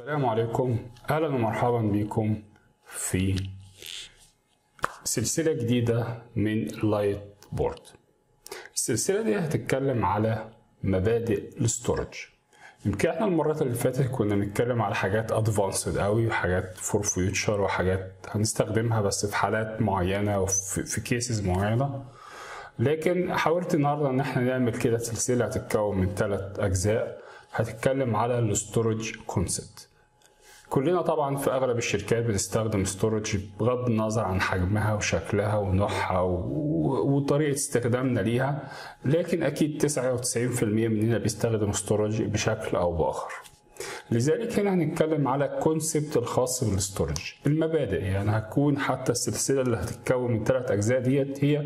السلام عليكم اهلا ومرحبا بكم في سلسلة جديدة من لايت بورد السلسلة دي هتتكلم على مبادئ الاستورج يمكن احنا المرات اللي فاتت كنا بنتكلم على حاجات ادفانسد قوي وحاجات فور فيوتشر وحاجات هنستخدمها بس في حالات معينة وفي في كيسز معينة لكن حاولت النهارده ان احنا نعمل كده سلسلة هتتكون من ثلاث اجزاء هتتكلم على الاستورج كونسبت كلنا طبعا في اغلب الشركات بتستخدم ستورج بغض النظر عن حجمها وشكلها ونوعها و... وطريقه استخدامنا ليها لكن اكيد 99% مننا بيستخدم ستورج بشكل او باخر لذلك هنا هنتكلم على الكونسبت الخاص بالستورج المبادئ يعني هتكون حتى السلسله اللي هتتكون من ثلاث اجزاء ديت هي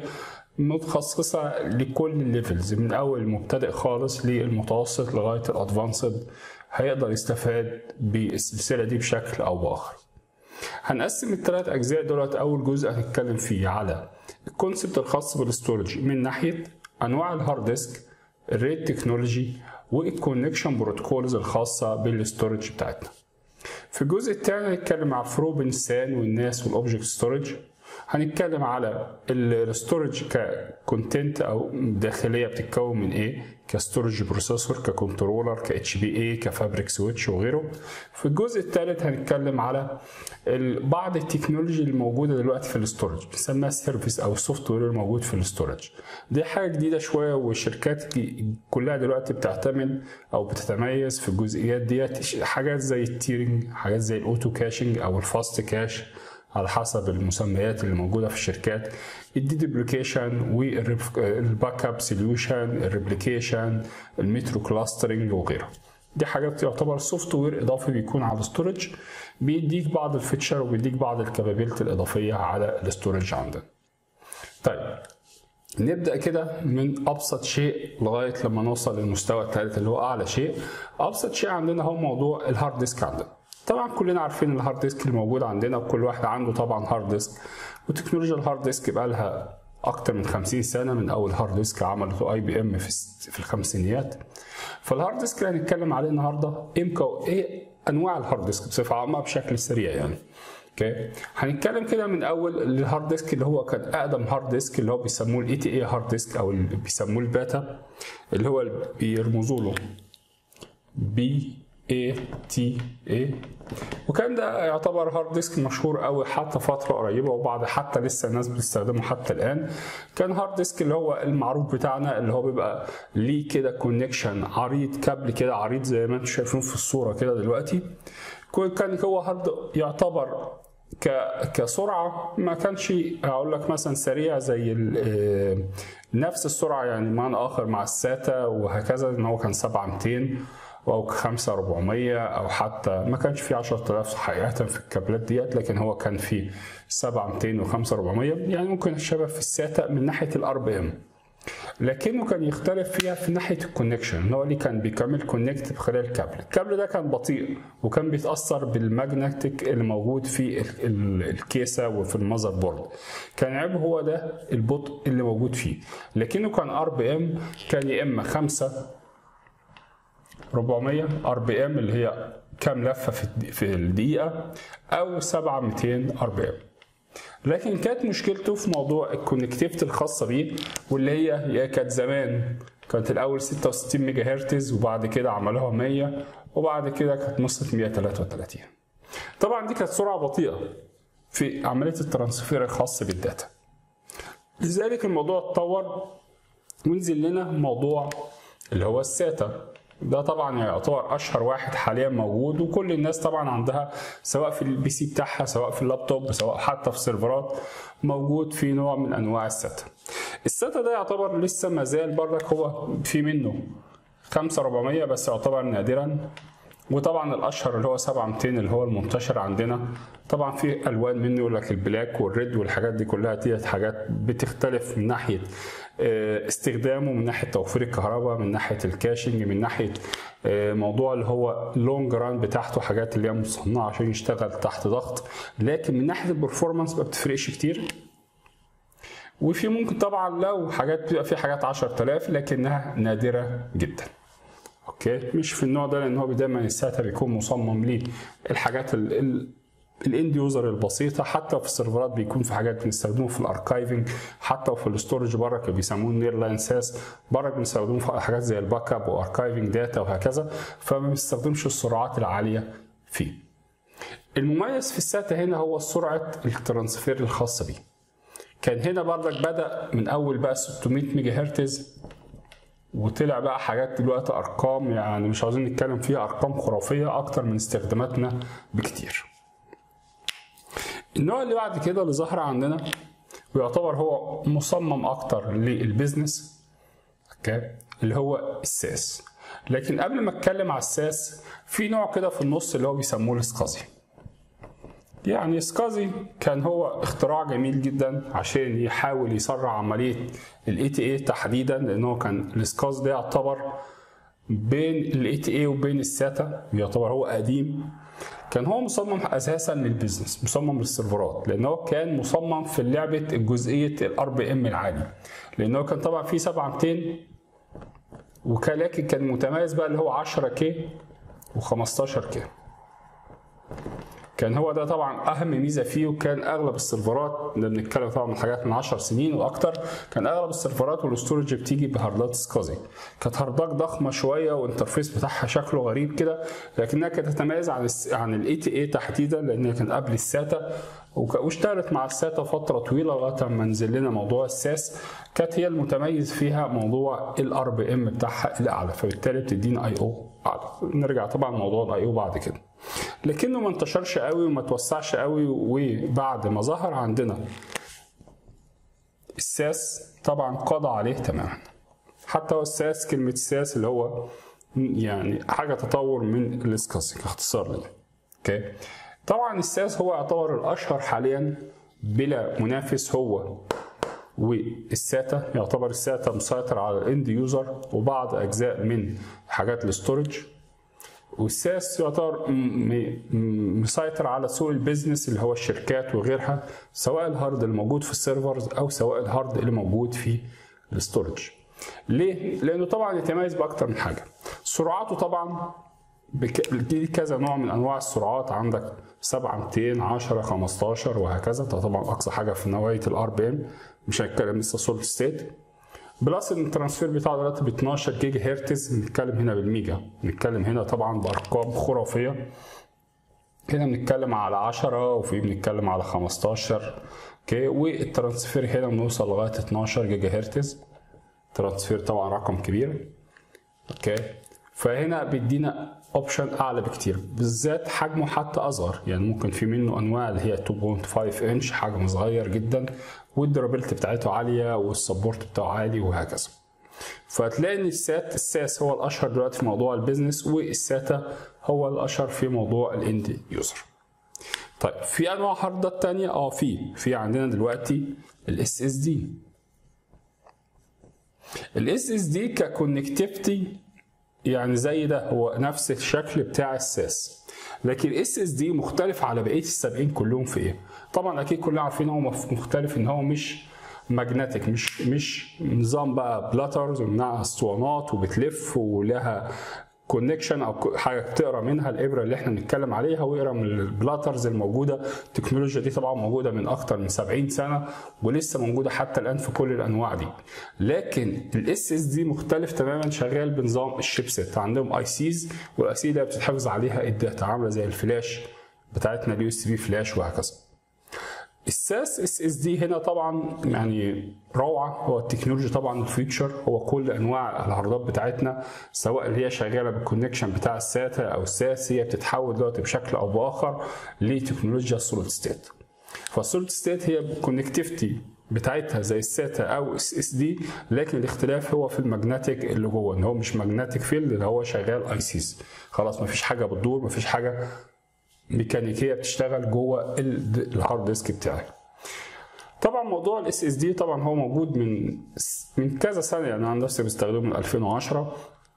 متخصصة لكل الليفلز من أول المبتدئ خالص للمتوسط لغاية الأدفانسد هيقدر يستفاد بالسلسلة دي بشكل أو بآخر. هنقسم الثلاث أجزاء دولت أول جزء هنتكلم فيه على الكونسبت الخاص بالستورج من ناحية أنواع الهارد ديسك الريت تكنولوجي والكونكشن بروتوكولز الخاصة بالستورج بتاعتنا. في الجزء الثاني هنتكلم على الفرو بين السان والناس والاوبجكت ستورج هنتكلم على الستورج ككونتنت او داخليه بتتكون من ايه كستورج بروسيسور ككنترولر كاتش بي اي كفابريك سويتش وغيره في الجزء الثالث هنتكلم على بعض التكنولوجي اللي موجوده دلوقتي في الاستورج بنسميها سيرفيس او السوفت وير الموجود في الاستورج دي حاجه جديده شويه والشركات كلها دلوقتي بتعتمد او بتتميز في الجزئيات ديت حاجات زي التيرنج حاجات زي الاوتو كاشنج او الفاست كاش على حسب المسميات اللي موجوده في الشركات الديدبليكيشن والباك اب سوليوشن الريبليكيشن المترو كلاسترنج وغيره دي حاجات تعتبر سوفت وير اضافي بيكون على الاستورج بيديك بعض الفيتشر وبيديك بعض الكابابيلتي الاضافيه على الاستورج عندنا طيب نبدا كده من ابسط شيء لغايه لما نوصل للمستوى الثالث اللي هو اعلى شيء ابسط شيء عندنا هو موضوع الهارد ديسك عندنا طبعا كلنا عارفين الهارد ديسك اللي موجود عندنا وكل واحد عنده طبعا هارد ديسك وتكنولوجيا الهارد ديسك بقى لها اكتر من 50 سنه من اول هارد ديسك عملته اي بي ام في في الخمسينيات فالهارد ديسك اللي هنتكلم عليه النهارده امكا ايه انواع الهارد ديسك بصفه عامه بشكل سريع يعني اوكي هنتكلم كده من اول الهارد ديسك اللي هو كان اقدم هارد ديسك اللي هو بيسموه الاي تي اي هارد ديسك او اللي بيسموه الباتا اللي هو بيرمزوا له بي اي تي اي وكان ده يعتبر هارد ديسك مشهور قوي حتى فتره قريبه وبعد حتى لسه الناس بتستخدمه حتى الان كان هارد ديسك اللي هو المعروف بتاعنا اللي هو بيبقى ليه كده كونكشن عريض كابل كده عريض زي ما انتم شايفين في الصوره كده دلوقتي كان هو هارد يعتبر ك كسرعه ما كانش هقول لك مثلا سريع زي نفس السرعه يعني معنى اخر مع الساتا وهكذا ان هو كان 7200 او 5400 او حتى ما كانش في 10000 حقيقه في الكابلات ديت لكن هو كان في 7200 و 5400 يعني ممكن الشبه في الساتا من ناحيه الار بي ام لكنه كان يختلف فيها في ناحيه الكونكشن ان هو اللي كان بيكمل كونكت بخلال الكابل الكابل ده كان بطيء وكان بيتاثر بالماجنتيك اللي موجود في الكيسه وفي المذر بورد كان عيبه هو ده البطء اللي موجود فيه لكنه كان ار بي ام كان يا اما 5 400 ار بي ام اللي هي كام لفه في في الدقيقه او 7200 ار بي ام لكن كانت مشكلته في موضوع الكونكتيفيتي الخاصه بيه واللي هي هي كانت زمان كانت الاول 66 ميجا هرتز وبعد كده عملوها 100 وبعد كده كانت وصلت 133 طبعا دي كانت سرعه بطيئه في عمليه الترانسفير الخاص بالداتا لذلك الموضوع اتطور ونزل لنا موضوع اللي هو الساتا ده طبعا يعتبر اشهر واحد حاليا موجود وكل الناس طبعا عندها سواء في البي سي بتاعها سواء في اللابتوب سواء حتى في سيرفرات موجود في نوع من انواع الساتا الساتا ده يعتبر لسه ما زال برضك هو في منه 5400 بس يعتبر نادرا وطبعا الاشهر اللي هو 7200 اللي هو المنتشر عندنا طبعا في الوان منه يقول لك البلاك والريد والحاجات دي كلها ديت حاجات بتختلف من ناحيه استخدامه من ناحيه توفير الكهرباء من ناحيه الكاشنج من ناحيه موضوع اللي هو لونج ران بتاعته حاجات اللي هي مصنعه عشان يشتغل تحت ضغط لكن من ناحيه البرفورمانس ما بتفرقش كتير وفي ممكن طبعا لو حاجات بيبقى في حاجات 10000 لكنها نادره جدا اوكي مش في النوع ده لان هو دايما الساتا بيكون مصمم ليه الحاجات الاند يوزر البسيطه حتى في السيرفرات بيكون في حاجات بنستخدمه في الاركايفنج حتى في الاستورج بره كانوا بيسموه نير لاين ساس بره بنستخدمه في حاجات زي الباك اب واركايفنج داتا وهكذا فما بنستخدمش السرعات العاليه فيه المميز في الساتا هنا هو سرعه الترانسفير الخاصه بيه كان هنا بردك بدا من اول بقى 600 ميجا هرتز وطلع بقى حاجات دلوقتي ارقام يعني مش عاوزين نتكلم فيها ارقام خرافيه اكتر من استخداماتنا بكتير النوع اللي بعد كده اللي ظهر عندنا ويعتبر هو مصمم اكتر للبيزنس اوكي اللي هو الساس لكن قبل ما اتكلم على الساس في نوع كده في النص اللي هو بيسموه السكازي يعني سكازي كان هو اختراع جميل جدا عشان يحاول يسرع عمليه الاي تي اي تحديدا لان هو كان السكاز ده يعتبر بين الاي تي اي وبين الساتا يعتبر هو قديم كان هو مصمم اساسا للبيزنس مصمم للسيرفرات لان هو كان مصمم في لعبه جزئيه الار بي ام العالي لان هو كان طبعا في 7200 ولكن كان متميز بقى اللي هو 10 كي و15 كي كان هو ده طبعا اهم ميزه فيه وكان اغلب السيرفرات اللي بنتكلم طبعا من حاجات من 10 سنين واكتر كان اغلب السيرفرات والاستورج بتيجي بهاردات سكازي كانت هاردات ضخمه شويه والانترفيس بتاعها شكله غريب كده لكنها كانت تتميز عن عن الاي تي اي تحديدا لانها كان قبل الساتا واشتغلت مع الساتا فتره طويله لغايه ما نزل لنا موضوع الساس كانت هي المتميز فيها موضوع الار بي ام بتاعها الاعلى فبالتالي بتدينا اي او اعلى نرجع طبعا لموضوع الاي او بعد كده لكنه ما انتشرش قوي وما توسعش قوي وبعد ما ظهر عندنا الساس طبعا قضى عليه تماما حتى هو الساس كلمة الساس اللي هو يعني حاجة تطور من الاسكاسي اختصار ليه اوكي طبعا الساس هو يعتبر الاشهر حاليا بلا منافس هو والساتا يعتبر الساتا مسيطر على الاند يوزر وبعض اجزاء من حاجات الاستورج والساس يعتبر مسيطر على سوق البيزنس اللي هو الشركات وغيرها سواء الهارد اللي موجود في السيرفرز او سواء الهارد اللي موجود في الاستورج ليه؟ لانه طبعا يتميز باكتر من حاجه سرعاته طبعا دي كذا نوع من انواع السرعات عندك 7 200 10 15 وهكذا ده طبعا اقصى حاجه في نوعيه الار بي ام مش هنتكلم لسه سولid ستيت بلس ان الترانسفير بتاعه دلوقتي ب 12 جيجا هرتز بنتكلم هنا بالميجا بنتكلم هنا طبعا بارقام خرافيه هنا بنتكلم على 10 وفي بنتكلم على 15 اوكي والترانسفير هنا بنوصل لغايه 12 جيجا هرتز ترانسفير طبعا رقم كبير اوكي فهنا بيدينا اوبشن اعلى بكتير بالذات حجمه حتى اصغر يعني ممكن في منه انواع اللي هي 2.5 انش حجم صغير جدا والدرابيلتي بتاعته عاليه والسبورت بتاعه عالي وهكذا فهتلاقي ان السات الساس هو الاشهر دلوقتي في موضوع البيزنس والساتا هو الاشهر في موضوع الاند يوزر طيب في انواع هاردات تانية اه في في عندنا دلوقتي الاس اس دي الاس اس دي ككونكتيفيتي يعني زي ده هو نفس الشكل بتاع الساس لكن الاس اس دي مختلف على بقيه ال 70 كلهم في ايه؟ طبعا اكيد كلنا عارفين هو مختلف ان هو مش ماجنتيك مش مش نظام بقى بلاترز ومنها اسطوانات وبتلف ولها كونكشن او حاجه تقرا منها الابره اللي احنا بنتكلم عليها ويقرا من البلاترز الموجوده التكنولوجيا دي طبعا موجوده من اكتر من 70 سنه ولسه موجوده حتى الان في كل الانواع دي لكن الاس اس دي مختلف تماما شغال بنظام الشيبسيت عندهم اي سيز والاي سي ده بتتحفظ عليها الداتا عامله زي الفلاش بتاعتنا اليو اس بي فلاش وهكذا الساس اس اس دي هنا طبعا يعني روعه هو التكنولوجي طبعا الفيوتشر هو كل انواع الهاردات بتاعتنا سواء اللي هي شغاله بالكونكشن بتاع الساتا او الساس هي بتتحول دلوقتي بشكل او باخر لتكنولوجيا السوليد ستيت فالسوليد ستيت هي الكونكتيفيتي بتاعتها زي الساتا او اس اس دي لكن الاختلاف هو في الماجنتيك اللي جوه ان هو مش ماجنتيك فيلد اللي هو شغال اي سيز خلاص مفيش حاجه بتدور مفيش حاجه ميكانيكيه بتشتغل جوه الهارد ديسك بتاعي طبعا موضوع الاس اس دي طبعا هو موجود من من كذا سنه يعني انا نفسي بستخدمه من 2010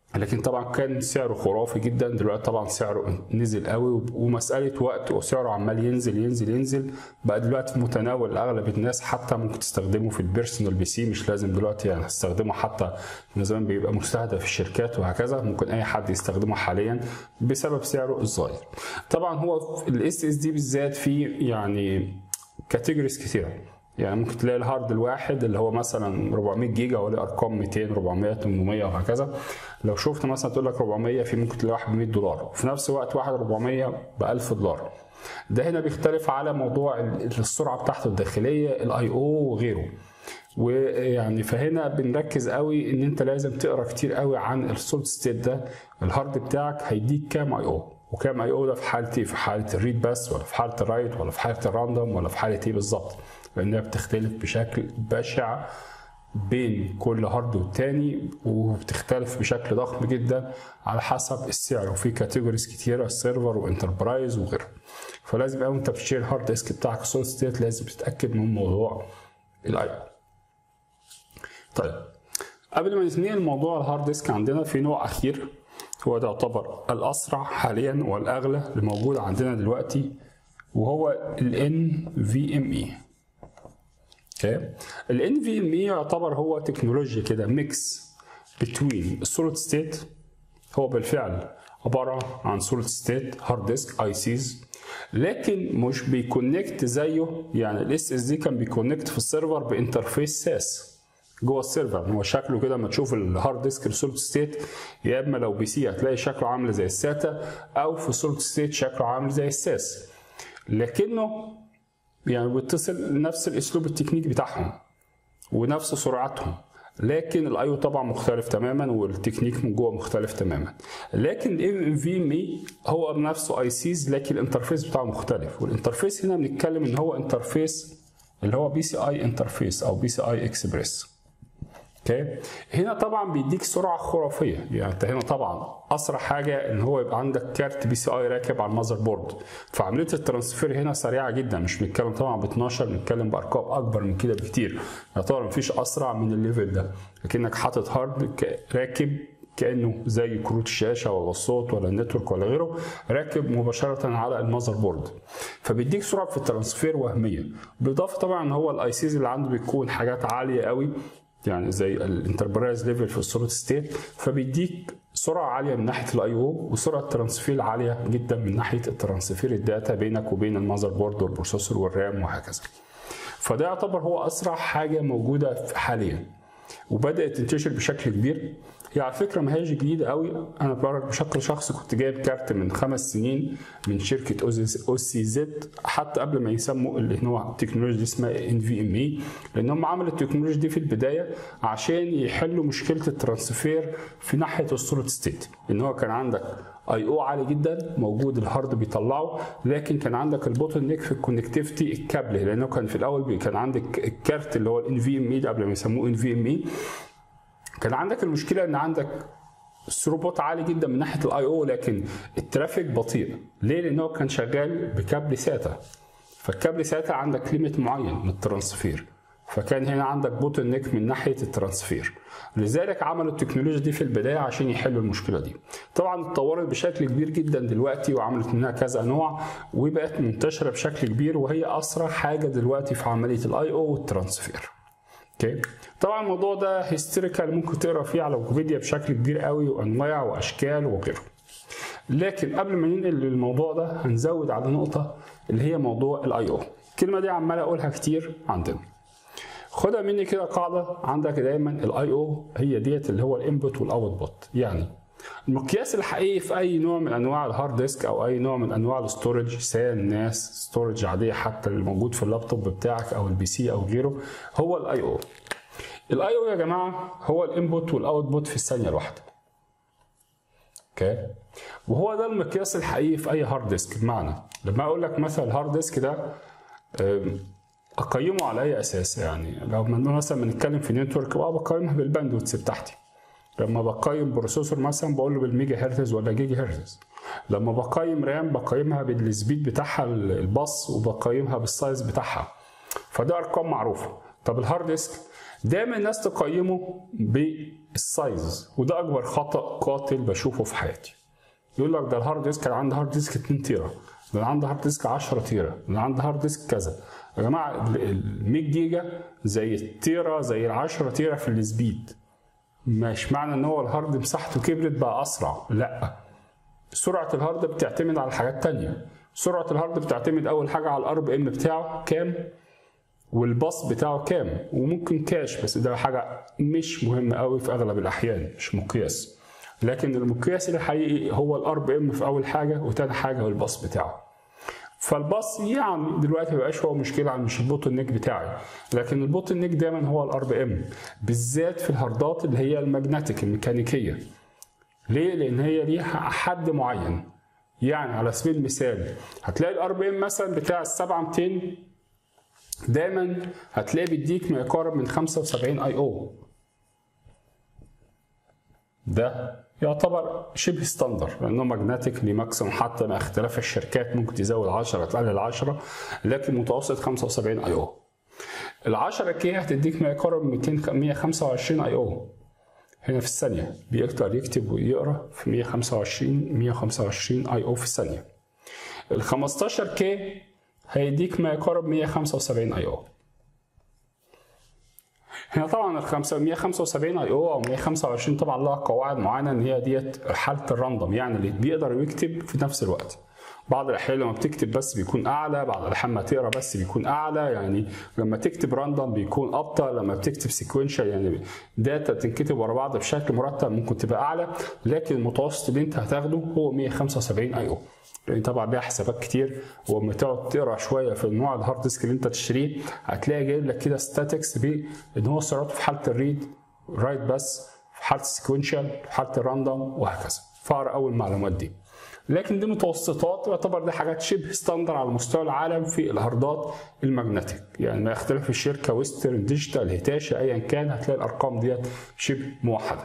لكن طبعا كان سعره خرافي جدا دلوقتي طبعا سعره نزل قوي ومساله وقت وسعره عمال ينزل ينزل ينزل بقى دلوقتي في متناول اغلب الناس حتى ممكن تستخدمه في البيرسونال بي سي مش لازم دلوقتي يعني تستخدمه حتى من زمان بيبقى مستهدف في الشركات وهكذا ممكن اي حد يستخدمه حاليا بسبب سعره الصغير طبعا هو الاس اس دي بالذات فيه يعني كاتيجوريز كتيره يعني ممكن تلاقي الهارد الواحد اللي هو مثلا 400 جيجا ولا ارقام 200 400 800 وهكذا لو شفت مثلا تقول لك 400 في ممكن تلاقي واحد ب 100 دولار وفي نفس الوقت واحد 400 ب 1000 دولار ده هنا بيختلف على موضوع السرعه بتاعته الداخليه الاي او وغيره ويعني فهنا بنركز قوي ان انت لازم تقرا كتير قوي عن السولد ستيت ده الهارد بتاعك هيديك كام اي او وكام اي او ده في حاله ايه في حاله الريد بس ولا في حاله الرايت ولا في حاله الراندوم ولا في حاله ايه بالظبط لانها بتختلف بشكل بشع بين كل هارد والتاني وبتختلف بشكل ضخم جدا على حسب السعر وفي كاتيجوريز كتيره السيرفر وانتربرايز وغيره فلازم قوي انت بتشتري الهارد ديسك بتاعك سوليد ستيت لازم تتاكد من موضوع الاي طيب قبل ما ننهي الموضوع الهارد ديسك عندنا في نوع اخير هو ده يعتبر الاسرع حاليا والاغلى اللي موجود عندنا دلوقتي وهو ال NVMe اوكي ال NVMe يعتبر هو تكنولوجيا كده ميكس بتوين السوليد ستيت هو بالفعل عباره عن سوليد ستيت هارد ديسك اي سيز لكن مش بيكونكت زيه يعني الاس اس دي كان بيكونكت في السيرفر بانترفيس ساس جوه السيرفر هو شكله كده لما تشوف الهارد ديسك السوليد ستيت يا اما لو بي سي هتلاقي شكله عامل زي الساتا او في السوليد ستيت شكله عامل زي الساس لكنه يعني بيتصل نفس الاسلوب التكنيك بتاعهم ونفس سرعتهم لكن الايو طبعا مختلف تماما والتكنيك من جوه مختلف تماما لكن الام في مي هو بنفسه اي سيز لكن الانترفيس بتاعه مختلف والانترفيس هنا بنتكلم ان هو انترفيس اللي هو بي سي اي انترفيس او بي سي اي اكسبريس اوكي هنا طبعا بيديك سرعه خرافيه يعني انت هنا طبعا اسرع حاجه ان هو يبقى عندك كارت بي سي اي راكب على المذر بورد فعمليه الترانسفير هنا سريعه جدا مش بنتكلم طبعا ب 12 بنتكلم بارقام اكبر من كده بكتير يعتبر مفيش اسرع من الليفل ده لكنك حاطط هارد راكب كانه زي كروت الشاشه ولا الصوت ولا النتورك ولا غيره راكب مباشره على المذر بورد فبيديك سرعه في الترانسفير وهميه بالاضافه طبعا ان هو الاي سيز اللي عنده بيكون حاجات عاليه قوي يعني زي الانتربرايز ليفل في السوليد ستيت فبيديك سرعه عاليه من ناحيه الاي او وسرعه ترانسفير عاليه جدا من ناحيه الترانسفير الداتا بينك وبين المذر بورد والبروسيسور والرام وهكذا فده يعتبر هو اسرع حاجه موجوده حاليا وبدات تنتشر بشكل كبير هي على فكره ما هيش جديده قوي انا بقولك بشكل شخصي كنت جايب كارت من خمس سنين من شركه او سي زد حتى قبل ما يسموا اللي هو التكنولوجيا دي اسمها ان في ام اي لان هم عملوا التكنولوجيا دي في البدايه عشان يحلوا مشكله الترانسفير في ناحيه السوليد ستيت ان هو كان عندك اي او عالي جدا موجود الهارد بيطلعه لكن كان عندك البوتل نيك في الكونكتيفيتي الكابل لانه كان في الاول كان عندك الكارت اللي هو الان في ام اي قبل ما يسموه ان في ام اي كان عندك المشكله ان عندك الثروبوت عالي جدا من ناحيه الاي او لكن الترافيك بطيء ليه لان هو كان شغال بكابل ساتا فالكابل ساتا عندك ليميت معين من الترانسفير فكان هنا عندك بوتل نيك من ناحيه الترانسفير لذلك عملوا التكنولوجيا دي في البدايه عشان يحلوا المشكله دي طبعا اتطورت بشكل كبير جدا دلوقتي وعملت منها كذا نوع وبقت منتشره بشكل كبير وهي اسرع حاجه دلوقتي في عمليه الاي او والترانسفير اوكي طبعا الموضوع ده هيستيريكال ممكن تقرا فيه على ويكيبيديا بشكل كبير قوي وانواع واشكال وغيره لكن قبل ما ننقل للموضوع ده هنزود على نقطه اللي هي موضوع الاي او الكلمه دي عمال اقولها كتير عندنا خدها مني كده قاعده عندك دايما الاي او هي ديت اللي هو الانبوت والاوتبوت يعني المقياس الحقيقي في اي نوع من انواع الهارد ديسك او اي نوع من انواع الستورج سان ناس ستورج عاديه حتى اللي موجود في اللابتوب بتاعك او البي سي او غيره هو الاي او الاي او يا جماعه هو الانبوت والاوتبوت في الثانيه الواحده اوكي وهو ده المقياس الحقيقي في اي هارد ديسك بمعنى لما اقول لك مثلا الهارد ديسك ده اقيمه على اي اساس يعني لو مثلا بنتكلم في نتورك بقى بقيمها بالباندويتس بتاعتي لما بقيم بروسيسور مثلا بقول له بالميجا هرتز ولا جيجا هرتز لما بقيم رام بقيمها بالسبيد بتاعها الباص وبقيمها بالسايز بتاعها فده ارقام معروفه طب الهارد ديسك دايما الناس تقيمه بالسايز وده اكبر خطا قاتل بشوفه في حياتي يقول لك ده الهارد ديسك انا عندي هارد ديسك 2 تيرا ده انا عندي هارد ديسك 10 تيرا ده انا عندي هارد ديسك كذا يا جماعه ال 100 جيجا زي التيرا زي ال 10 تيرا في السبيد مش معنى ان هو الهارد مساحته كبرت بقى اسرع لا سرعه الهارد بتعتمد على حاجات تانية سرعه الهارد بتعتمد اول حاجه على الار بي ام بتاعه كام والباص بتاعه كام وممكن كاش بس ده حاجه مش مهمه قوي في اغلب الاحيان مش مقياس لكن المقياس الحقيقي هو الار بي ام في اول حاجه وتاني حاجه هو الباص بتاعه فالباص يعني دلوقتي مبقاش هو مشكله مش البوتل نيك بتاعي لكن البوتل نيك دايما هو الار بي ام بالذات في الهاردات اللي هي الماجنتيك الميكانيكيه ليه؟ لان هي ليها حد معين يعني على سبيل المثال هتلاقي الار بي ام مثلا بتاع ال 7200 دايما هتلاقي بيديك ما يقارب من 75 اي او ده يعتبر شبه ستاندر لانه ماجنتيك لماكسيموم حتى مع اختلاف الشركات ممكن تزود 10 تقلل 10 لكن متوسط 75 اي او ال 10 كي هتديك ما يقارب 200 125 اي او هنا في الثانيه بيقدر يكتب ويقرا في 125 125 اي او في الثانيه ال 15 كي هيديك ما يقارب 175 اي او هنا طبعا ال 175 اي او او 125 طبعا لها قواعد معينه ان هي ديت حاله الراندوم يعني اللي بيقدر يكتب في نفس الوقت بعض الاحيان لما بتكتب بس بيكون اعلى بعض الاحيان لما تقرا بس بيكون اعلى يعني لما تكتب راندوم بيكون ابطا لما بتكتب سيكونشال يعني داتا تنكتب ورا بعض بشكل مرتب ممكن تبقى اعلى لكن المتوسط اللي انت هتاخده هو 175 اي او لان طبعا ليها حسابات كتير ولما تقعد تقرا شويه في النوع الهارد ديسك اللي انت تشتريه هتلاقي جايب لك كده ستاتكس بان هو سرعته في حاله الريد رايت بس في حاله السيكونشال في حاله الراندوم وهكذا فاقرا اول المعلومات دي لكن دي متوسطات يعتبر دي حاجات شبه ستاندر على مستوى العالم في الهاردات الماجنتيك يعني ما يختلف الشركه ويسترن ديجيتال هيتاشي ايا كان هتلاقي الارقام ديت شبه موحده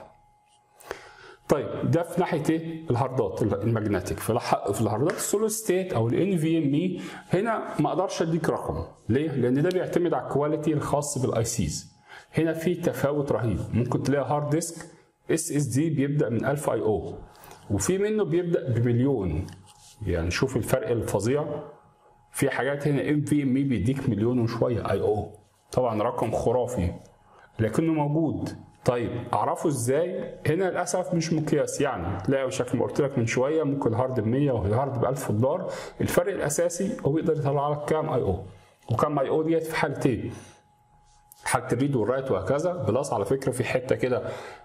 طيب ده في ناحيه ايه الهاردات الماجنتيك في في الهاردات السوليد ستيت او الان في ام اي هنا ما اقدرش اديك رقم ليه لان ده بيعتمد على الكواليتي الخاص بالاي سيز هنا في تفاوت رهيب ممكن تلاقي هارد ديسك اس اس دي بيبدا من 1000 اي او وفي منه بيبدا بمليون يعني شوف الفرق الفظيع في حاجات هنا ام في ام اي بيديك مليون وشويه اي او طبعا رقم خرافي لكنه موجود طيب اعرفه ازاي هنا للاسف مش مقياس يعني تلاقي شكل ما قلت لك من شويه ممكن هارد ب 100 وهارد ب 1000 دولار الفرق الاساسي هو يقدر يطلع لك كام اي او وكام اي او ديت في حالتين حاله الريد والرايت وهكذا بلس على فكره في حته كده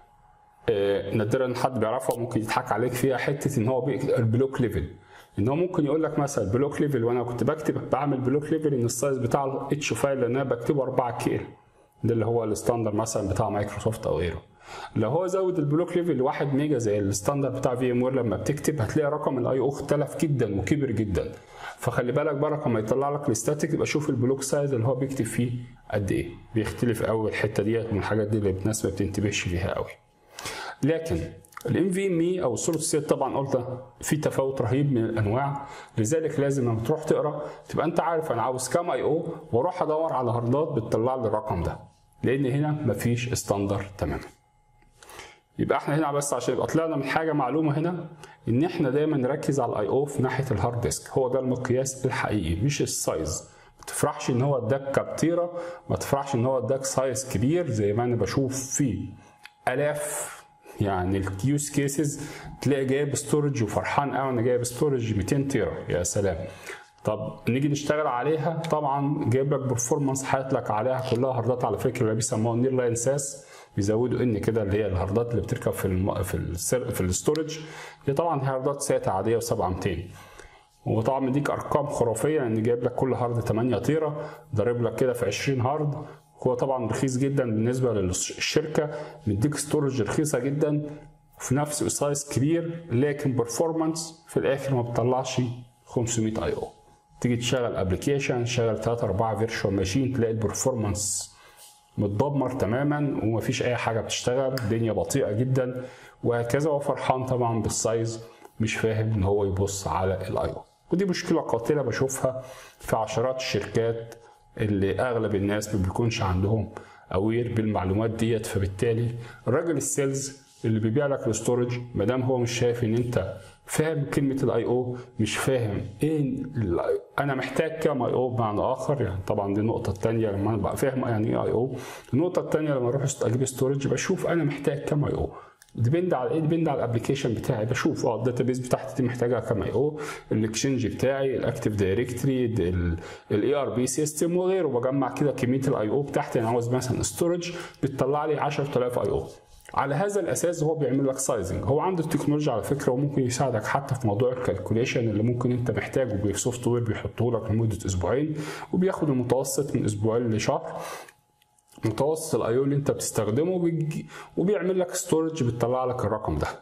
آه نادرا حد بيعرفها ممكن يضحك عليك فيها حته ان هو البلوك ليفل ان هو ممكن يقول لك مثلا بلوك ليفل وانا كنت بكتب بعمل بلوك ليفل ان السايز بتاع الاتش فايل اللي انا بكتبه 4 كيل ده اللي هو الستاندر مثلا بتاع مايكروسوفت او غيره لو هو زود البلوك ليفل ل 1 ميجا زي الستاندر بتاع في ام وير لما بتكتب هتلاقي رقم الاي او اختلف جدا وكبر جدا فخلي بالك بقى لما يطلع لك الاستاتيك يبقى شوف البلوك سايز اللي هو بيكتب فيه قد ايه بيختلف قوي الحته ديت من الحاجات دي اللي الناس ما بتنتبهش فيها قوي لكن الام في ام اي او السوليد ستيت طبعا قلت في تفاوت رهيب من الانواع لذلك لازم لما تروح تقرا تبقى انت عارف انا عاوز كام اي او واروح ادور على هاردات بتطلع لي الرقم ده لان هنا مفيش ستاندر تماما يبقى احنا هنا بس عشان يبقى طلعنا من حاجه معلومه هنا ان احنا دايما نركز على الاي او في ناحيه الهارد ديسك هو ده المقياس الحقيقي مش السايز ما تفرحش ان هو اداك كابتيره ما تفرحش ان هو اداك سايز كبير زي ما انا بشوف في الاف يعني اليوز كيسز تلاقي جايب ستورج وفرحان قوي انا جايب ستورج 200 تيرا يا سلام طب نيجي نشتغل عليها طبعا جايب لك برفورمانس حاطط لك عليها كلها هاردات على فكره اللي بيسموها نير لاين ساس بيزودوا ان كده اللي هي الهاردات اللي بتركب في الم... في السر... في الاستورج دي طبعا هي هاردات ساتا عاديه و7200 وطبعا مديك ارقام خرافيه ان جايب لك كل هارد 8 تيرا ضارب لك كده في 20 هارد هو طبعا رخيص جدا بالنسبه للشركه مديك ستورج رخيصه جدا وفي نفس سايز كبير لكن برفورمانس في الاخر ما بتطلعش 500 اي او تيجي تشغل ابلكيشن تشغل 3 4 فيرتشوال ماشين تلاقي البرفورمانس متدمر تماما ومفيش اي حاجه بتشتغل الدنيا بطيئه جدا وهكذا وفرحان طبعا بالسايز مش فاهم ان هو يبص على الاي او ودي مشكله قاتله بشوفها في عشرات الشركات اللي اغلب الناس ما بيكونش عندهم اوير بالمعلومات ديت فبالتالي الراجل السيلز اللي بيبيع لك الاستورج ما دام هو مش شايف ان انت فاهم كلمه الاي او مش فاهم ايه ال- انا محتاج كام اي او بمعنى اخر يعني طبعا دي النقطه الثانيه لما انا بقى فاهم يعني ايه اي او النقطه الثانيه لما اروح است- اجيب ستورج بشوف انا محتاج كام اي او ديبند على ايه ديبند على الابلكيشن بتاعي بشوف اه الداتابيز بتاعتي دي محتاجه كام اي او الاكشنج بتاعي الاكتيف دايركتري الاي ار بي سيستم وغيره بجمع كده كميه الاي او بتاعتي انا عاوز مثلا ستورج بتطلع لي 10000 اي او على هذا الاساس هو بيعمل لك سايزنج هو عنده التكنولوجيا على فكره وممكن يساعدك حتى في موضوع الكالكوليشن اللي ممكن انت محتاجه بسوفت وير بيحطه لك لمده اسبوعين وبياخد المتوسط من اسبوعين لشهر متوسط الايو اللي انت بتستخدمه وبيجي- وبيعمل لك ستورج بتطلع لك الرقم ده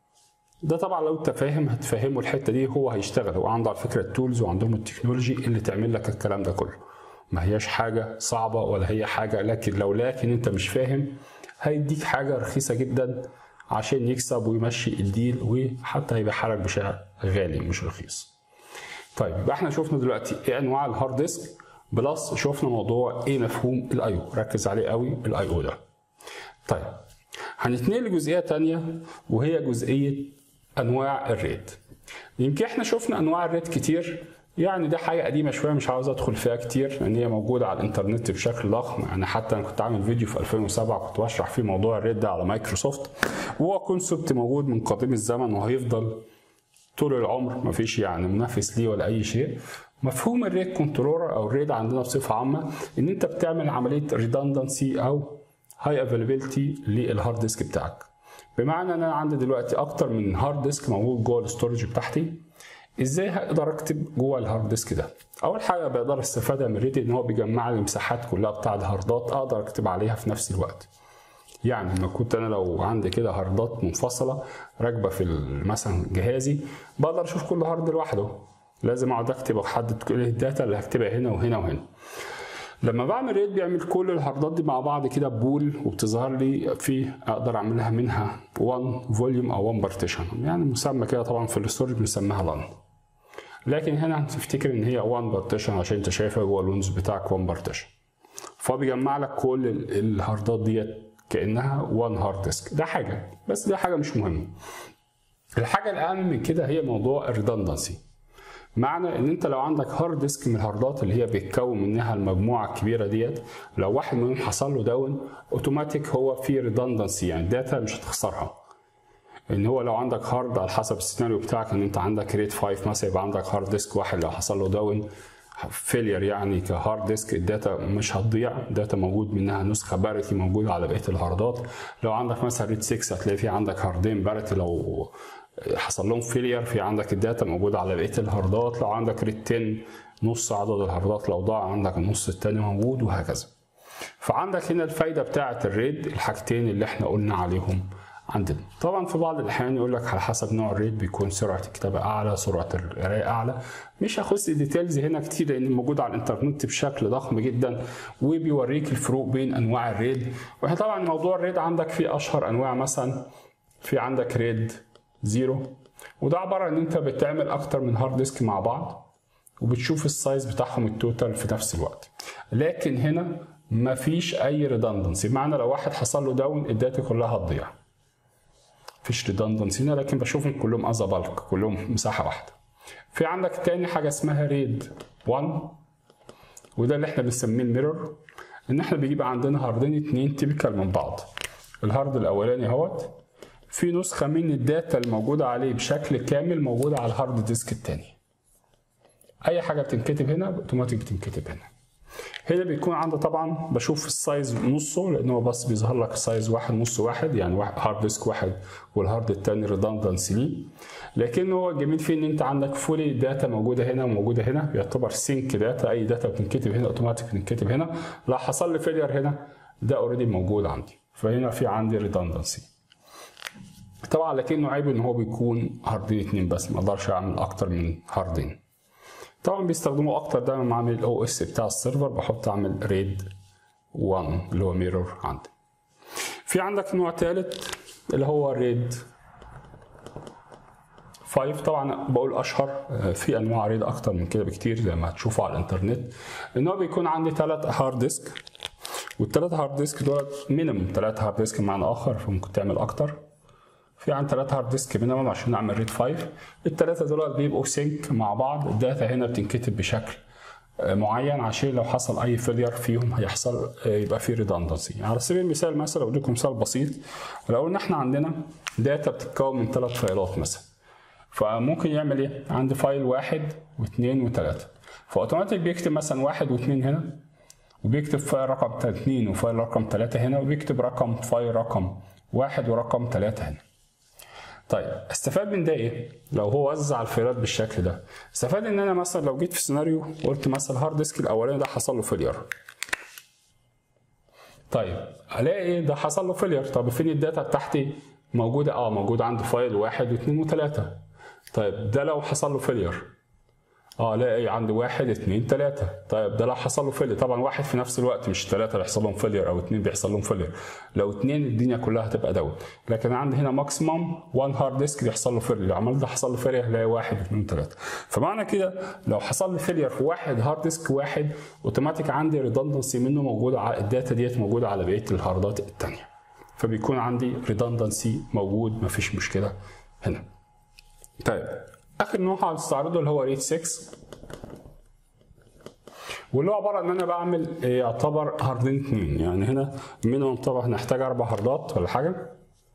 ده طبعا لو انت فاهم هتفهمه الحته دي هو هيشتغل هو عنده على فكره التولز وعندهم التكنولوجي اللي تعمل لك الكلام ده كله ما هياش حاجه صعبه ولا هي حاجه لكن لو لكن انت مش فاهم هيديك حاجه رخيصه جدا عشان يكسب ويمشي الديل وحتى هيبيعها لك بسعر غالي مش رخيص طيب يبقى احنا شفنا دلوقتي ايه انواع الهارد ديسك بلس شفنا موضوع ايه مفهوم الاي او ركز عليه قوي الاي او ده طيب هنتنقل لجزئيه تانية وهي جزئيه انواع الريد يمكن احنا شفنا انواع الريد كتير يعني دي حاجه قديمه شويه مش عاوز ادخل فيها كتير لان هي موجوده على الانترنت بشكل ضخم يعني حتى انا كنت عامل فيديو في 2007 كنت بشرح فيه موضوع الريد ده على مايكروسوفت وهو كونسبت موجود من قديم الزمن وهيفضل طول العمر مفيش يعني منافس ليه ولا اي شيء مفهوم الريد كنترولر او الريد عندنا بصفه عامه ان انت بتعمل عمليه ريدندنسي او هاي افيلابيلتي للهارد ديسك بتاعك بمعنى ان انا عندي دلوقتي اكتر من هارد ديسك موجود جوه الاستورج بتاعتي ازاي هقدر اكتب جوه الهارد ديسك ده اول حاجه بقدر استفادها من ريد ان هو بيجمع لي المساحات كلها بتاع الهاردات اقدر اكتب عليها في نفس الوقت يعني لما كنت انا لو عندي كده هاردات منفصله راكبه في ال- مثلا جهازي بقدر اشوف كل هارد لوحده لازم اقعد اكتب واحدد كل الداتا اللي هكتبها هنا وهنا وهنا لما بعمل ريد بيعمل كل الهاردات دي مع بعض كده بول وبتظهر لي في اقدر اعملها منها 1 فوليوم او 1 بارتيشن يعني مسمى كده طبعا في الاستورج بنسميها لان لكن هنا هتفتكر ان هي 1 بارتيشن عشان انت شايفها جوه الويندوز بتاعك 1 بارتيشن فبيجمع لك كل ال- الهاردات ديت كانها 1 هارد ديسك ده حاجه بس ده حاجه مش مهمه الحاجه الاهم من كده هي موضوع الريدندنسي معنى ان انت لو عندك هارد ديسك من الهاردات اللي هي بيتكون منها المجموعه الكبيره ديت لو واحد منهم حصل له داون اوتوماتيك هو في ريدندنسي يعني الداتا مش هتخسرها ان هو لو عندك هارد على حسب السيناريو بتاعك ان انت عندك ريد 5 مثلا يبقى عندك هارد ديسك واحد لو حصل له داون فيلير يعني كهارد ديسك الداتا مش هتضيع الداتا موجود منها نسخه بارتي موجوده على بقيه الهاردات لو عندك مثلا ريد 6 هتلاقي في عندك هاردين بارتي لو حصل لهم فيلير في عندك الداتا موجوده على بقيه الهاردات لو عندك ريد 10 نص عدد الهاردات لو ضاع عندك النص التاني موجود وهكذا فعندك هنا الفايده بتاعه الريد الحاجتين اللي احنا قلنا عليهم عندنا طبعا في بعض الاحيان يقول لك على حسب نوع الريد بيكون سرعه الكتابه اعلى سرعه القرايه اعلى مش هخص الديتيلز هنا كتير لان موجود على الانترنت بشكل ضخم جدا وبيوريك الفروق بين انواع الريد واحنا طبعا موضوع الريد عندك فيه اشهر انواع مثلا في عندك ريد زيرو وده عباره عن ان انت بتعمل اكتر من هارد ديسك مع بعض وبتشوف السايز بتاعهم التوتال في نفس الوقت لكن هنا مفيش اي ريدندنسي بمعنى لو واحد حصل له داون الداتا كلها هتضيع مفيش ريدندنسي هنا لكن بشوفهم كلهم از بالك كلهم مساحه واحده في عندك تاني حاجه اسمها ريد 1 وده اللي احنا بنسميه الميرور ان احنا بيجيب عندنا هاردين اتنين تيبيكال من بعض الهارد الاولاني اهوت في نسخه من الداتا الموجوده عليه بشكل كامل موجوده على الهارد ديسك التاني اي حاجه بتنكتب هنا اوتوماتيك بتنكتب هنا هنا بيكون عندي طبعا بشوف السايز نصه لان هو بس بيظهر لك سايز واحد نص واحد يعني واحد هارد ديسك واحد والهارد التاني ريدندنسي ليه لكن هو الجميل فيه ان انت عندك فولي داتا موجوده هنا وموجوده هنا بيعتبر سينك داتا اي داتا بتنكتب هنا اوتوماتيك بتنكتب هنا لو حصل لي فيلير هنا ده اوريدي موجود عندي فهنا في عندي ريدندنسي طبعا لكنه عيب ان هو بيكون هاردين اتنين بس ما اقدرش اعمل اكتر من هاردين طبعا بيستخدموا اكتر دايما مع عامل الاو اس بتاع السيرفر بحط اعمل ريد 1 اللي هو ميرور عندي في عندك نوع ثالث اللي هو ريد 5 طبعا بقول اشهر في انواع ريد اكتر من كده بكتير زي ما هتشوفوا على الانترنت ان هو بيكون عندي ثلاث هارد ديسك والثلاثه هارد ديسك دول مينيمم ثلاثه هارد ديسك معنى اخر فممكن تعمل اكتر في عن ثلاثة هارد ديسك مينيمم عشان نعمل ريد 5 الثلاثه دول بيبقوا سينك مع بعض الداتا هنا بتنكتب بشكل معين عشان لو حصل اي فيلير فيهم هيحصل يبقى في ريدندنسي على سبيل المثال مثلا اقول لكم مثال بسيط لو ان احنا عندنا داتا بتتكون من ثلاث فايلات مثلا فممكن يعمل ايه عندي فايل واحد واثنين وثلاثه فاوتوماتيك بيكتب مثلا واحد واثنين هنا وبيكتب فايل رقم اثنين وفايل رقم ثلاثه هنا وبيكتب رقم فايل رقم واحد ورقم ثلاثه هنا طيب استفاد من ده ايه؟ لو هو وزع الفايلات بالشكل ده استفاد ان انا مثلا لو جيت في سيناريو قلت مثلا الهارد ديسك الاولاني ده حصل له فيلير طيب الاقي ايه ده حصل له فيلير طب فين الداتا بتاعتي موجوده اه موجوده عندي فايل واحد واثنين وثلاثه طيب ده لو حصل له فيلير اه الاقي عندي واحد اثنين ثلاثة طيب ده لو حصل له فيلير طبعا واحد في نفس الوقت مش ثلاثة بيحصل لهم فيلير او اثنين بيحصل لهم فيلير لو اثنين الدنيا كلها هتبقى داون لكن عندي هنا ماكسيمم 1 هارد ديسك بيحصل له فيلير لو عملت ده حصل له فيلير هلاقي واحد اثنين ثلاثة فمعنى كده لو حصل لي فيلير في واحد هارد ديسك واحد اوتوماتيك عندي ريدندنسي منه موجودة على الداتا ديت موجودة على بقية الهاردات الثانية فبيكون عندي ريدندنسي موجود مفيش مشكلة هنا طيب اخر نوع هنستعرضه اللي هو ريد 6 واللي هو عباره عن ان انا بعمل يعتبر هاردين اثنين يعني هنا مينيمم طبعا هنحتاج اربع هاردات ولا حاجه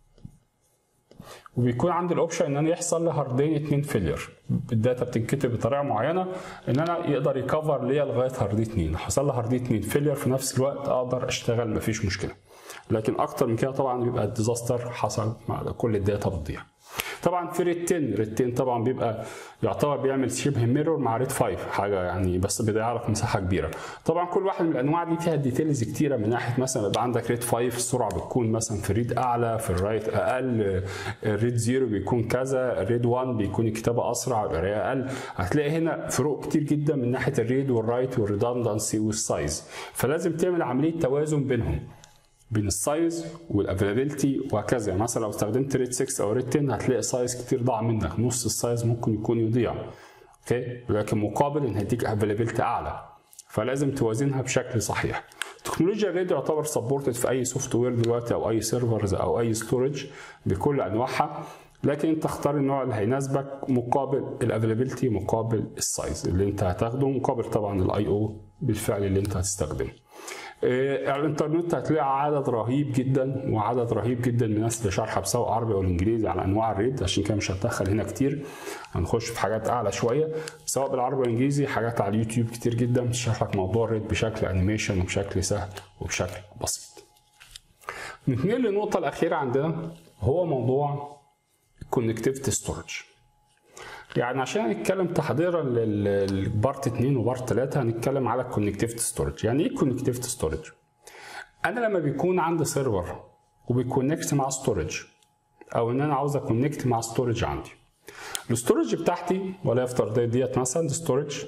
وبيكون عندي الاوبشن ان انا يحصل لي هاردين اثنين فيلير الداتا بتنكتب بطريقه معينه ان انا يقدر يكفر ليا لغايه هاردين اثنين حصل لي هاردين اثنين فيلير في نفس الوقت اقدر اشتغل مفيش مشكله لكن اكتر من كده طبعا بيبقى الديزاستر حصل مع كل الداتا بتضيع طبعا في ريد 10 ريد 10 طبعا بيبقى يعتبر بيعمل شبه ميرور مع ريد 5 حاجه يعني بس بيضيع لك مساحه كبيره طبعا كل واحد من الانواع دي فيها ديتيلز كتيره من ناحيه مثلا يبقى عندك ريد 5 السرعه بتكون مثلا في الريد اعلى في الرايت اقل الريد 0 بيكون كذا الريد 1 بيكون الكتابه اسرع القرايه اقل هتلاقي هنا فروق كتير جدا من ناحيه الريد والرايت والريدندنسي والسايز فلازم تعمل عمليه توازن بينهم بين السايز والافيلابيلتي وهكذا يعني مثلا لو استخدمت ريد 6 او ريد 10 هتلاقي سايز كتير ضاع منك نص السايز ممكن يكون يضيع اوكي لكن مقابل ان هيديك افيلابيلتي اعلى فلازم توازنها بشكل صحيح تكنولوجيا الريد يعتبر سبورتد في اي سوفت وير دلوقتي او اي سيرفرز او اي ستورج بكل انواعها لكن انت اختار النوع اللي هيناسبك مقابل الافيلابيلتي مقابل السايز اللي انت هتاخده مقابل طبعا الاي او بالفعل اللي انت هتستخدمه على الانترنت هتلاقي عدد رهيب جدا وعدد رهيب جدا من الناس اللي شارحه بسواء عربي او انجليزي على انواع الريد عشان كده مش هتدخل هنا كتير هنخش في حاجات اعلى شويه سواء بالعربي والانجليزي حاجات على اليوتيوب كتير جدا بتشرح لك موضوع الريد بشكل انيميشن وبشكل سهل وبشكل بسيط. نتنقل للنقطه الاخيره عندنا هو موضوع الكونكتيفيتي ستورج. يعني عشان نتكلم تحضيرا للبارت 2 وبارت 3 هنتكلم على الكونكتيفيتي ستورج يعني ايه الكونكتيفيتي ستورج انا لما بيكون عندي سيرفر وبيكونكت مع ستورج او ان انا عاوز اكونكت مع ستورج عندي الستورج بتاعتي ولا يفترض ديت مثلا ستورج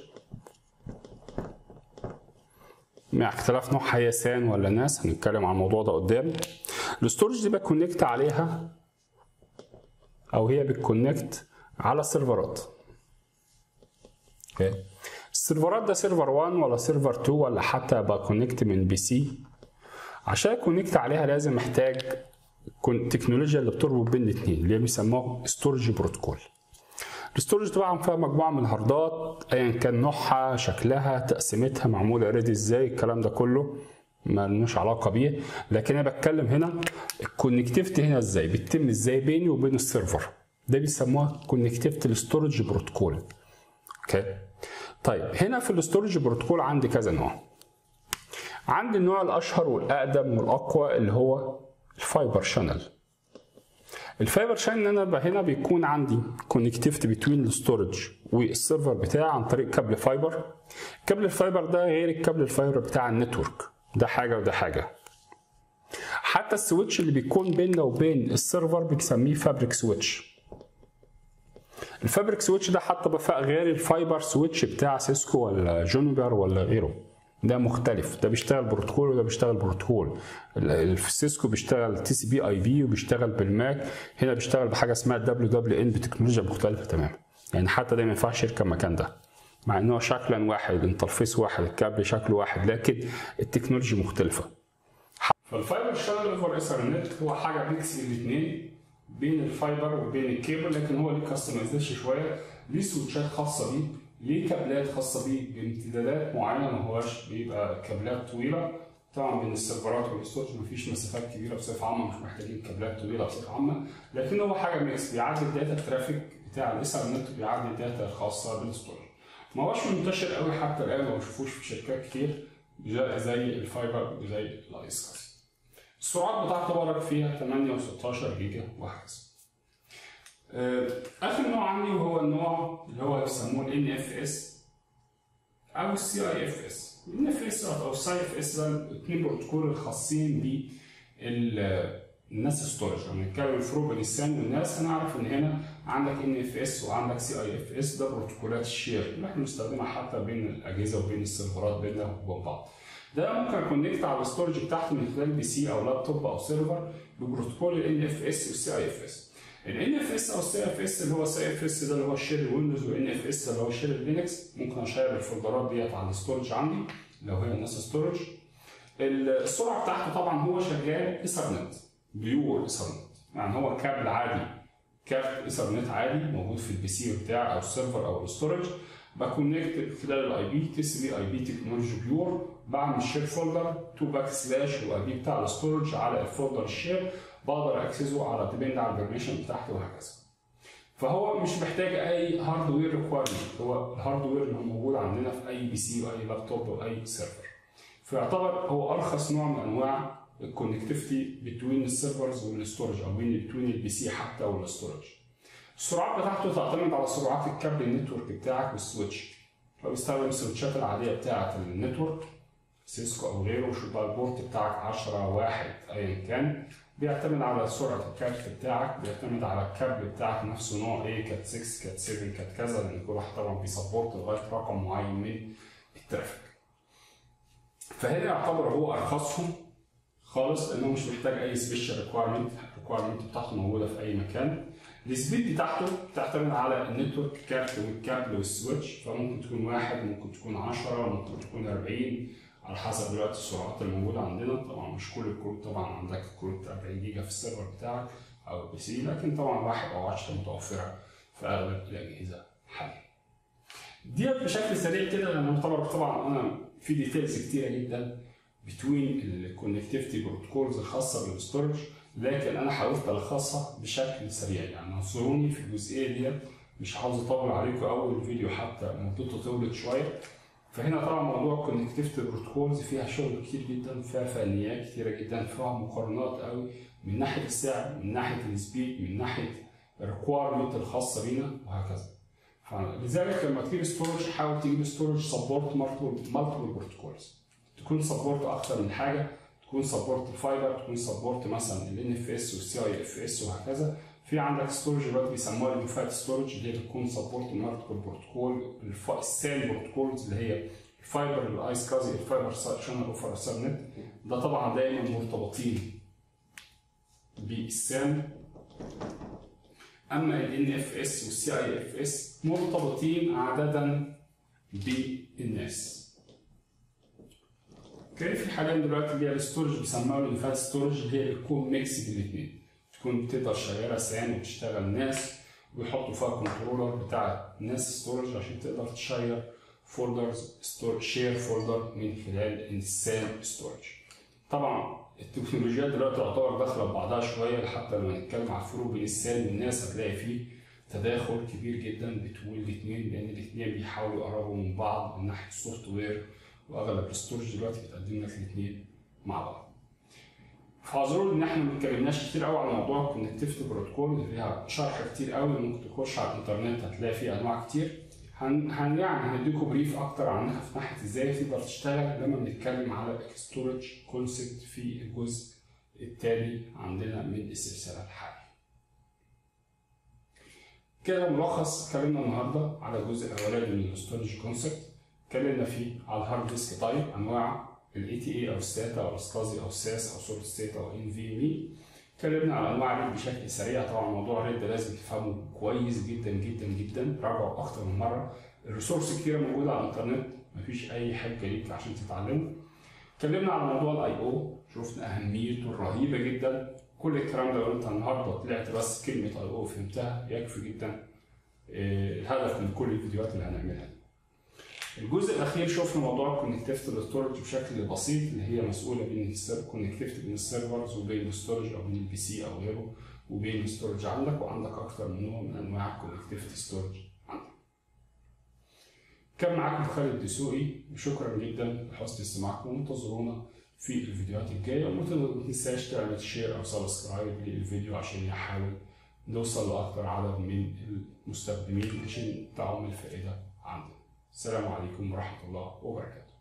مع اختلاف نوعها هي سان ولا ناس هنتكلم عن الموضوع ده قدام الستورج دي بكونكت عليها او هي بتكونكت على السيرفرات اوكي السيرفرات ده سيرفر 1 ولا سيرفر 2 ولا حتى ابقى كونكت من بي سي عشان كونكت عليها لازم محتاج التكنولوجيا اللي بتربط بين الاثنين اللي بيسموها ستورج بروتوكول الستورج طبعا فيها مجموعه من الهاردات ايا كان نوعها شكلها تقسيمتها معموله ريدي ازاي الكلام ده كله ما لناش علاقه بيه لكن انا بتكلم هنا الكونكتيفيتي هنا ازاي بتتم ازاي بيني وبين السيرفر ده بيسموها كونكتيفيتي ستورج بروتوكول اوكي طيب هنا في الستورج بروتوكول عندي كذا نوع عندي النوع الاشهر والاقدم والاقوى اللي هو الفايبر شانل الفايبر شانل انا هنا بيكون عندي كونكتيفيتي بين الستورج والسيرفر بتاعي عن طريق كابل فايبر كابل الفايبر ده غير الكابل الفايبر بتاع النتورك ده حاجه وده حاجه حتى السويتش اللي بيكون بيننا وبين السيرفر بنسميه فابريك سويتش الفابريك سويتش ده حتى بفاء غير الفايبر سويتش بتاع سيسكو ولا جونيبر ولا غيره ده مختلف ده بيشتغل بروتوكول وده بيشتغل بروتوكول في سيسكو بيشتغل تي سي بي اي في وبيشتغل بالماك هنا بيشتغل بحاجه اسمها دبليو دبليو ان بتكنولوجيا مختلفه تماما يعني حتى ده ما ينفعش يركب مكان ده مع ان هو شكلا واحد انترفيس واحد الكابل شكله واحد لكن التكنولوجيا مختلفه فالفايبر شانل اوفر ايثرنت هو حاجه ميكس بين الاثنين بين الفايبر وبين الكيبل لكن هو ليه كاستمايزيشن شويه ليه سويتشات خاصه بيه ليه كابلات خاصه بيه بامتدادات معينه ما هواش بيبقى كابلات طويله طبعا بين السيرفرات والستورج مفيش مسافات كبيره بصفه عامه مش محتاجين كابلات طويله بصفه عامه لكن هو حاجه ميكس بيعدي الداتا ترافيك بتاع الايثرنت وبيعدي الداتا الخاصه بالستورج ما هوش منتشر قوي حتى الان ما بشوفوش في شركات كتير زي الفايبر وزي الايس السرعات بتاعته برك فيها 8 و16 جيجا وهكذا اخر نوع عندي وهو النوع اللي هو يسموه ال NFS او السي اي اف اس ال NFS او السي اف اس ده الاثنين بروتوكول الخاصين بالناس ستورج لما نتكلم الفروق بين السان والناس هنعرف ان هنا عندك ان اف اس وعندك سي اي اف اس ده بروتوكولات الشير اللي احنا بنستخدمها حتى بين الاجهزه وبين السيرفرات بيننا وبين بعض ده ممكن اكونكت على الستورج بتاعتي من خلال بي سي او لابتوب او سيرفر ببروتوكول ال اف اس والسي اي اف اس ال اف اس او السي اف اس اللي هو السي اف اس ده اللي هو الشير ويندوز وال اف اس اللي هو الشير لينكس ممكن اشير الفولدرات ديت على الستورج عندي لو هي الناس ستورج السرعه بتاعته طبعا هو شغال ايثرنت بيور ايثرنت يعني هو كابل عادي كارت ايثرنت عادي موجود في البي سي بتاعي او السيرفر او الستورج بكونكت خلال الاي بي تي سي بي اي بي تكنولوجي بيور بعمل شير فولدر تو باك سلاش والاي بي بتاع الستورج على الفولدر الشير بقدر اكسسه على ديبند على البرميشن بتاعتي وهكذا فهو مش محتاج اي هاردوير ريكوايرمنت هو الهاردوير اللي موجود عندنا في اي بي سي واي لابتوب واي سيرفر فيعتبر هو ارخص نوع من انواع الكونكتيفيتي بين السيرفرز والستورج او بين بين البي سي حتى والستورج السرعات بتاعته تعتمد على سرعات الكابل النتورك بتاعك والسويتش فبيستخدم السويتشات العاديه بتاعه النتورك سيسكو او غيره شوف بقى البورت بتاعك 10 واحد ايا كان بيعتمد على سرعه الكارت بتاعك بيعتمد على الكابل بتاعك نفسه نوع ايه كات 6 كات 7 كات كذا لان كل واحد طبعا بيسبورت لغايه رقم معين من الترافيك فهنا يعتبر هو ارخصهم خالص لانه مش محتاج اي سبيشال ريكوايرمنت الريكوايرمنت بتاعته موجوده في اي مكان السبيد بتاعته بتعتمد على النتورك كارت والكابل والسويتش فممكن تكون واحد ممكن تكون 10 ممكن تكون 40 على حسب دلوقتي السرعات الموجوده عندنا طبعا مش كل الكروت طبعا عندك كروت 40 جيجا في السيرفر بتاعك او البي سي لكن طبعا واحد او 10 متوفره في اغلب الاجهزه حاليا. ديت بشكل سريع كده لان يعتبر طبعا انا في ديتيلز كتيره جدا بتوين الكونكتيفيتي بروتوكولز الخاصه بالستورج لكن انا حاولت الخصها بشكل سريع يعني انصروني في الجزئيه ديت مش عاوز اطول عليكم اول فيديو حتى مدته طولت شويه فهنا طبعا موضوع الكونكتيفيتي بروتوكولز فيها شغل كتير جدا فيها فنيات كتيره جدا فيها مقارنات قوي من ناحيه السعر من ناحيه السبيد من ناحيه الريكوايرمنت الخاصه بينا وهكذا فلذلك لما تجيب ستورج حاول تجيب ستورج سبورت مالتيبل بروتوكولز تكون سبورت اكتر من حاجه تكون سبورت الفايبر تكون سبورت مثلا ال اف اس والسي اي اف اس وهكذا في عندك ستورج دلوقتي بيسموها اليوفات ستورج اللي هي بتكون سبورت مالتيبل بروتوكول السال بروتوكولز اللي هي الفايبر الايس كازي الفايبر شانل اوفر سبنت ده طبعا دايما مرتبطين بالسام اما ال اف اس والسي اي اف اس مرتبطين عاده بالناس اوكي في حاليا دلوقتي اللي هي الستورج بيسموها الانفات ستورج اللي هي بتكون ميكس بين الاثنين تكون بتقدر شغاله سان وتشتغل ناس ويحطوا فيها كنترولر بتاع ناس ستورج عشان تقدر تشير فولدرز شير فولدر من خلال السان ستورج طبعا التكنولوجيات دلوقتي تعتبر داخله ببعضها شويه حتى لما نتكلم على الفروق بين السان والناس هتلاقي فيه تداخل كبير جدا بين الاثنين لان الاثنين بيحاولوا يقربوا من بعض من ناحيه السوفت وير واغلب الستورج دلوقتي بتقدم لك الاثنين مع بعض. فاعذروا ان احنا ما اتكلمناش كتير قوي على موضوع الكونكتيفيتي بروتوكول اللي فيها شرح كتير قوي ممكن تخش على الانترنت هتلاقي فيه انواع كتير. هن, هن يعني هنديكم بريف اكتر عنها في ناحيه ازاي تقدر تشتغل لما بنتكلم على الستورج كونسبت في الجزء التالي عندنا من السلسله الحاليه. كده ملخص اتكلمنا النهارده على الجزء الاولاني من الستورج كونسبت اتكلمنا فيه على الهارد ديسك تايب انواع الاي تي اي او الساتا او السكازي او الساس او سوليد ستيت او ان في مي اتكلمنا على انواع الريد بشكل سريع طبعا موضوع الريد ده لازم تفهمه كويس جدا جدا جدا راجعه اكتر من مره الريسورس كتيره موجوده على الانترنت مفيش اي حاجه ليك عشان تتعلمه اتكلمنا على موضوع الاي او شفنا اهميته الرهيبه جدا كل الكلام ده لو انت النهارده طلعت بس كلمه اي او فهمتها يكفي جدا آه، الهدف من كل الفيديوهات اللي هنعملها دي. الجزء الاخير شفنا موضوع الكونكتيفيتي للستورج بشكل بسيط اللي هي مسؤوله بين الكونكتيفيتي بين السيرفرز وبين الستورج او بين البي سي او غيره وبين الستورج عندك وعندك اكتر من نوع من انواع الكونكتيفيتي ستورج عندك. كان معاكم خالد دسوقي وشكرا جدا لحسن استماعكم وانتظرونا في الفيديوهات الجايه وما تنساش تعمل شير او سبسكرايب للفيديو عشان نحاول نوصل لاكثر عدد من المستخدمين عشان تعم الفائده عندنا. السلام عليكم ورحمه الله وبركاته.